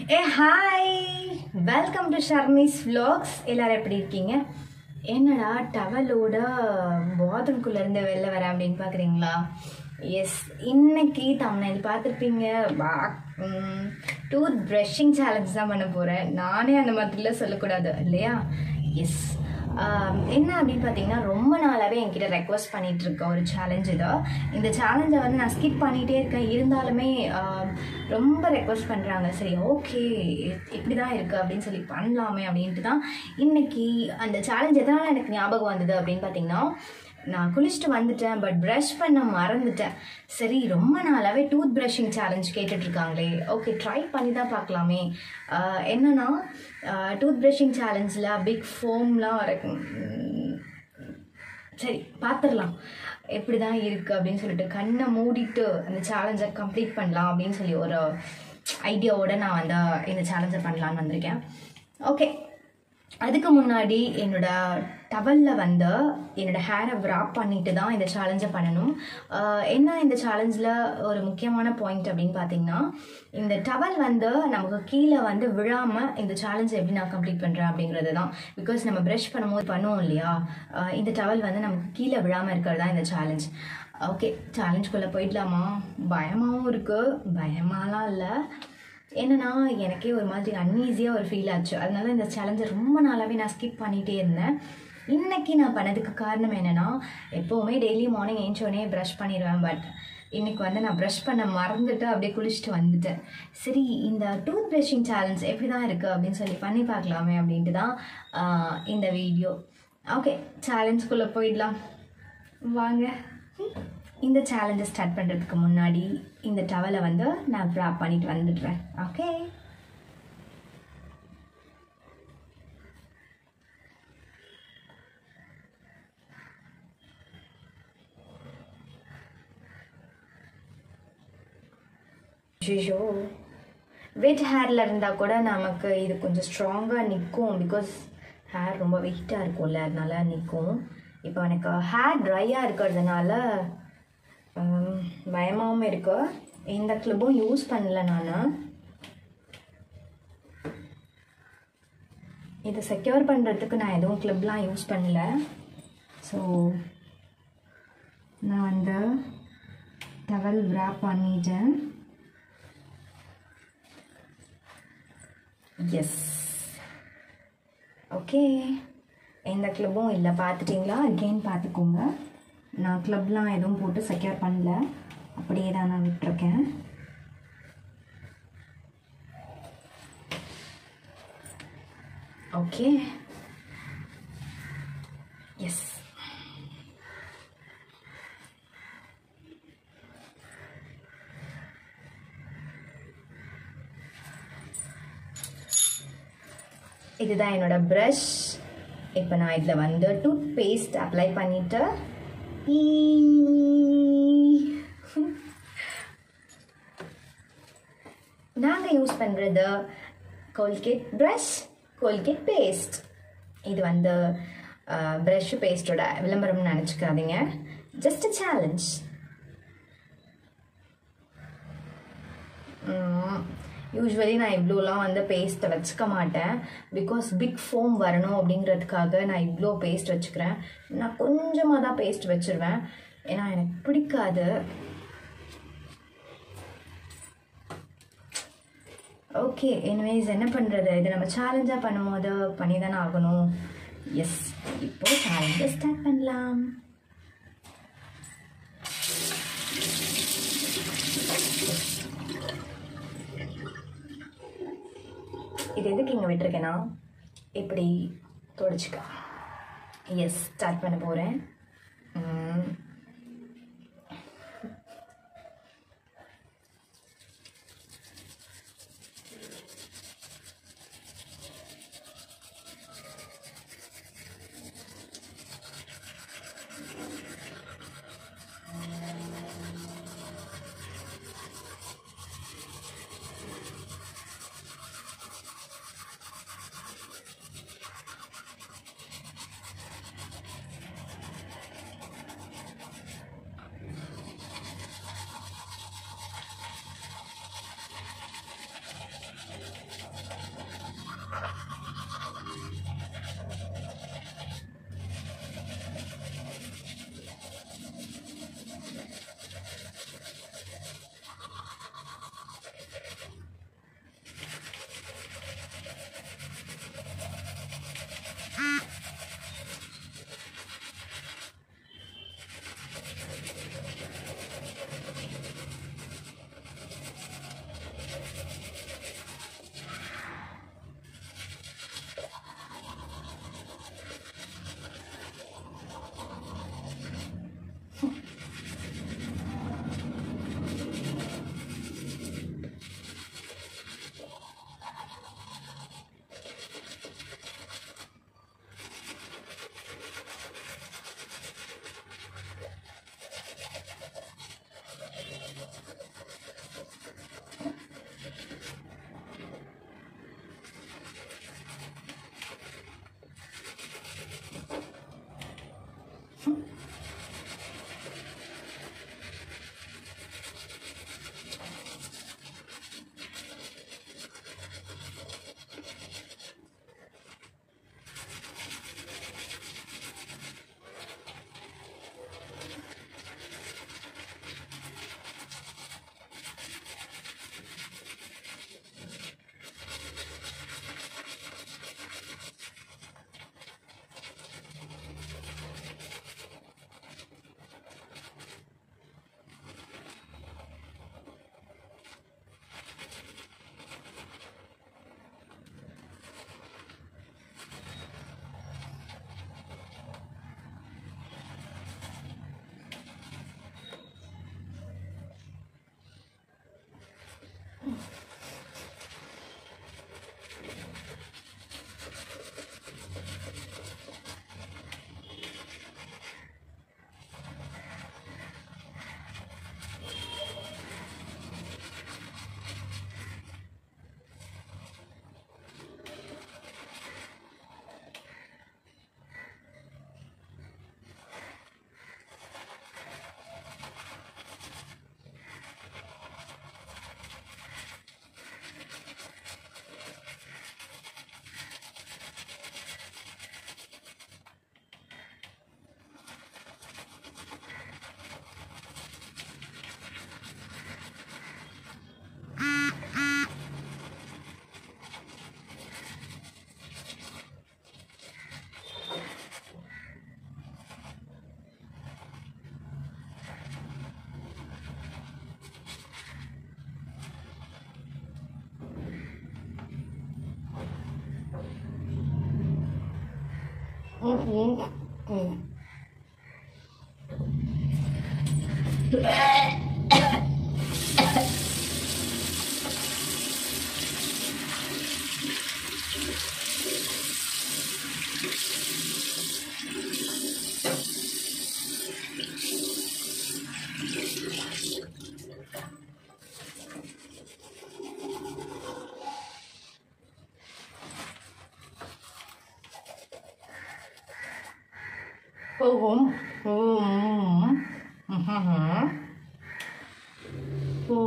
A hi welcome to Sharmi's vlogs எல்லாரும் எப்படி இருக்கீங்க என்னடா டவலோட பாத்ரூம்குள்ளே இருந்து வெளில வரேன் அப்படின்னு பார்க்குறீங்களா எஸ் இன்னைக்கு தமிழ் பார்த்துருப்பீங்க டூத் ப்ரஷிங் சேலஞ்ச் தான் பண்ண போகிறேன் நானே அந்த மாதிரிலாம் சொல்லக்கூடாது இல்லையா எஸ் என்ன அப்படின்னு பார்த்தீங்கன்னா ரொம்ப நாளாகவே என்கிட்ட ரெக்வஸ்ட் பண்ணிட்டு இருக்க ஒரு சேலஞ்ச் இது இந்த சேலஞ்சை வந்து நான் ஸ்கிப் பண்ணிகிட்டே இருக்கேன் இருந்தாலுமே ஆம், ரொம்ப ரெக்வஸ்ட் பண்ணுறாங்க சரி ஓகே இப்படி தான் இருக்குது அப்படின்னு சொல்லி பண்ணலாமே அப்படின்ட்டு தான் இன்னைக்கு அந்த சேலஞ்ச் எதனால் எனக்கு ஞாபகம் வந்தது அப்படின்னு பார்த்தீங்கன்னா நான் குளிச்சுட்டு வந்துட்டேன் பட் ப்ரஷ் பண்ண மறந்துட்டேன் சரி ரொம்ப நாளாகவே டூத் ப்ரஷிங் சேலஞ்ச் கேட்டுட்ருக்காங்களே ஓகே ட்ரை பண்ணி தான் பார்க்கலாமே ஆஹ் என்னன்னா டூத் ப்ரஷிங் சேலஞ்சில் பிக் ஃபோம்லாம் இருக்கும் உம், சரி பார்த்துடலாம் எப்படி தான் இருக்குது அப்படின்னு சொல்லிட்டு கண்ணை மூடிட்டு அந்த சேலஞ்சை கம்ப்ளீட் பண்ணலாம் அப்படின்னு சொல்லி ஒரு ஐடியாவோட நான் வந்து இந்த சேலஞ்சை பண்ணலான்னு வந்திருக்கேன் ஓகே அதுக்கு முன்னாடி என்னோட டவலில் வந்து என்னோட ஹேரை wrap பண்ணிட்டு தான் இந்த சேலஞ்சை பண்ணணும் ஆஹ் என்ன இந்த சேலஞ்சில் ஒரு முக்கியமான பாயிண்ட் அப்படின்னு பார்த்தீங்கன்னா இந்த டவல் வந்து நமக்கு கீழே வந்து விழாமல் இந்த சேலஞ்சை எப்படி நான் கம்ப்ளீட் பண்ணுறேன் அப்படிங்கிறது தான் பிகாஸ் நம்ம ப்ரஷ் பண்ணும்போது பண்ணுவோம் இல்லையா ஆஹ் இந்த டவல் வந்து நமக்கு கீழே விழாமல் இருக்கிறது தான் இந்த சேலஞ்ச் ஓகே சேலஞ்சுக்குள்ளே போயிடலாமா பயமாகவும் இருக்குது பயமாலாம் இல்லை என்னன்னா எனக்கே ஒரு மாதிரி அன்ஈஸியாக ஒரு ஃபீல் ஆச்சு அதனால இந்த சேலஞ்சை ரொம்ப நாளாகவே நான் ஸ்கிப் பண்ணிகிட்டே இருந்தேன் இன்னைக்கு நான் பண்ணதுக்கு காரணம் என்னென்னா எப்போவுமே டெய்லி மார்னிங் ஏஞ்சோடனே ப்ரஷ் பண்ணிடுவேன் பட் இன்னைக்கு வந்து நான் ப்ரஷ் பண்ண மறந்துட்டு அப்படியே குளிச்சுட்டு வந்துட்டேன் சரி இந்த டூத் ப்ரஷிங் சேலஞ்ச் எப்படி தான் இருக்குது அப்படின்னு சொல்லி பண்ணி பார்க்கலாமே அப்படின்ட்டு தான் ஆஹ், இந்த வீடியோ ஓகே சேலஞ்சுக்குள்ளே போயிடலாம் வாங்க இந்த சேலஞ்சை ஸ்டார்ட் பண்ணுறதுக்கு முன்னாடி இந்த டவலை வந்து நான் ட்ராப் பண்ணிட்டு வந்துடுறேன் ஓகே ஐயோ வெட் ஹேரில் இருந்தால் கூட நமக்கு இது கொஞ்சம் ஸ்ட்ராங்காக நிற்கும் பிகாஸ் ஹேர் ரொம்ப வெயிட்டாக இருக்கும்ல அதனால நிற்கும் இப்போ எனக்கு ஹேர் ட்ரையாக இருக்கிறதுனால ஹம், பயமாவும் இருக்கு எந்த கிளிப்பும் யூஸ் பண்ணல நான் இதை செக்யூர் பண்ணுறதுக்கு நான் எதுவும் கிளிப்லாம் யூஸ் பண்ணல ஸோ நான் வந்து டவல் wrap பண்ணிட்டேன் எஸ் ஓகே எந்த கிளப்பும் இல்லை பார்த்துட்டிங்களா அகெயின் பார்த்துக்கோங்க நான் கிளப்லாம் எதுவும் போட்டு செக்யூர் பண்ணல அப்படியே தான் நான் விட்டுருக்கேன் ஓகே எஸ் இதுதான் என்னோட ப்ரஷ் இப்போ நான் இதில் வந்து டூத் பேஸ்ட் அப்ளை பண்ணிட்டு ஈ. நாங்கள் யூஸ் பண்ணுறது கோல்கேட் ப்ரஷ் கோல்கேட் பேஸ்ட் இது வந்து ப்ரஷ் பேஸ்டோட விளம்பரம்னு நினச்சிக்காதீங்க ஜஸ்ட் சேலஞ்ச் யூஸ்வலி நான் இவ்வளோலாம் வந்து பேஸ்ட்டை வச்சுக்க மாட்டேன் பிகாஸ் பிக் ஃபோம் வரணும் அப்படிங்கிறதுக்காக நான் இவ்வளோ பேஸ்ட் வச்சுக்கிறேன் நான் கொஞ்சமாக தான் பேஸ்ட் வச்சுருவேன் ஏன்னா எனக்கு பிடிக்காது ஓகே எனிவேஸ் என்ன பண்ணுறது இது நம்ம சேலஞ்சாக பண்ணும்போது பண்ணி தானே ஆகணும் எஸ் இப்போ சேலஞ்சை ஸ்டார்ட் பண்ணலாம் இது எதுக்கு இங்கே விட்டுருக்கேன்னா இப்படி தொடச்சிக்க எஸ் ஸ்டார்ட் பண்ண போகிறேன் ம்ஹும். ம். போகும் ம். ம்ஹும். ஓ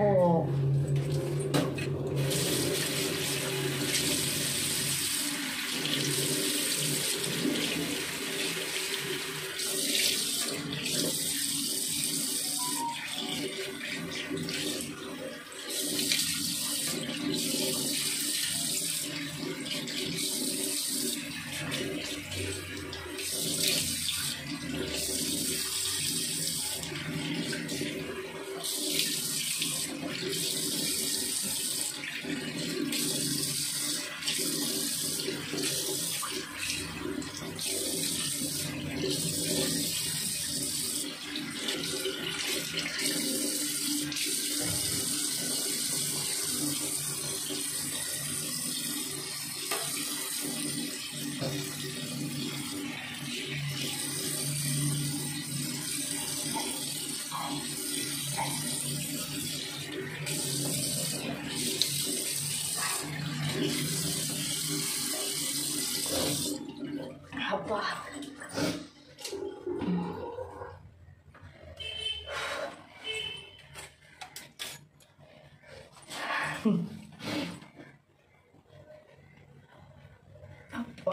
அப்பா அப்பா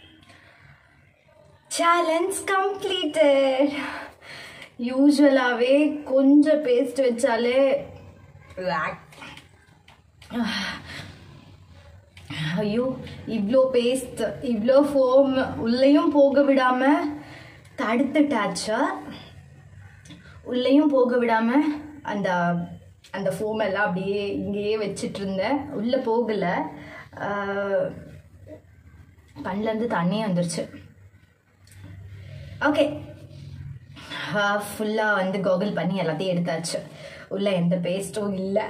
சேலஞ்ச் கம்ப்ளீட்டட் யூஸ்வலாகவே கொஞ்சம் பேஸ்ட் வச்சாலே லாக் ஐயோ இவ்வளோ பேஸ்ட் இவ்வளோ ஃபோம் உள்ளேயும் போக விடாமல் தடுத்துட்டாச்சா உள்ளேயும் போக விடாமல் அந்த அந்த ஃபோம் எல்லாம் அப்படியே இங்கேயே வச்சிட்டு இருந்தேன் உள்ளே போகலை கண்ணிலேருந்து தண்ணி வந்துருச்சு ஓகே ஃபுல்லாக வந்து கோகுல் பண்ணி எல்லாத்தையும் எடுத்தாச்சு உள்ள எந்த பேஸ்ட்டும் இல்லை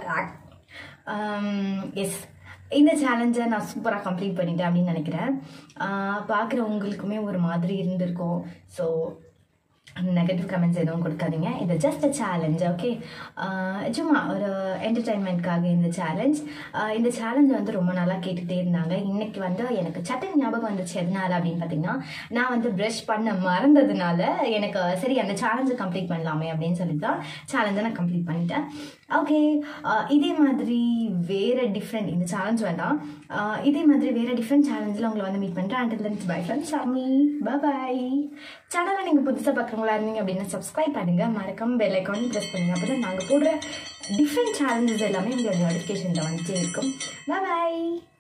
எஸ் இந்த சேலஞ்சை நான் சூப்பராக கம்ப்ளீட் பண்ணிட்டேன் அப்படின்னு நினைக்கிறேன் பார்க்குற உங்களுக்குமே ஒரு மாதிரி இருந்திருக்கும் ஸோ நெகட்டிவ் கமெண்ட்ஸ் எதுவும் கொடுக்காதீங்க இது ஜஸ்ட் அ சேலஞ்ச் ஓகே சும்மா ஒரு என்டர்டைன்மெண்ட்காக இந்த சேலஞ்ச் இந்த சேலஞ்ச் வந்து ரொம்ப நாளாக கேட்டுகிட்டே இருந்தாங்க இன்னைக்கு வந்து எனக்கு சட்டன் ஞாபகம் வந்துச்சு எதனால அப்படின்னு பார்த்தீங்கன்னா நான் வந்து ப்ரஷ் பண்ண மறந்ததுனால எனக்கு சரி அந்த சேலஞ்சை கம்ப்ளீட் பண்ணலாமே அப்படின்னு சொல்லி தான் சேலஞ்சை நான் கம்ப்ளீட் பண்ணிட்டேன் ஓகே இதே மாதிரி வேறு டிஃப்ரெண்ட் இந்த சேலஞ்ச் வேண்டாம் ஆஹ் இதே மாதிரி வேறு டிஃப்ரெண்ட் சேலஞ்சில் உங்களை வந்து மீட் பண்ணுறேன் அண்டில் லென்ஸ் பை ஃப்ரெண்ட் சாமி பாய் சேனலை நீங்கள் புதுசாக பார்க்குறவங்களா இருந்தீங்க அப்படின்னா சப்ஸ்கிரைப் பண்ணுங்கள் மறக்காம பெல் ஐக்கான் ப்ரெஸ் பண்ணுங்கள் அப்போ தான் நாங்கள் போடுற டிஃப்ரெண்ட் சேலஞ்சஸ் எல்லாமே உங்களோட நோட்டிஃபிகேஷனில் வந்துட்டே இருக்கும் பாய்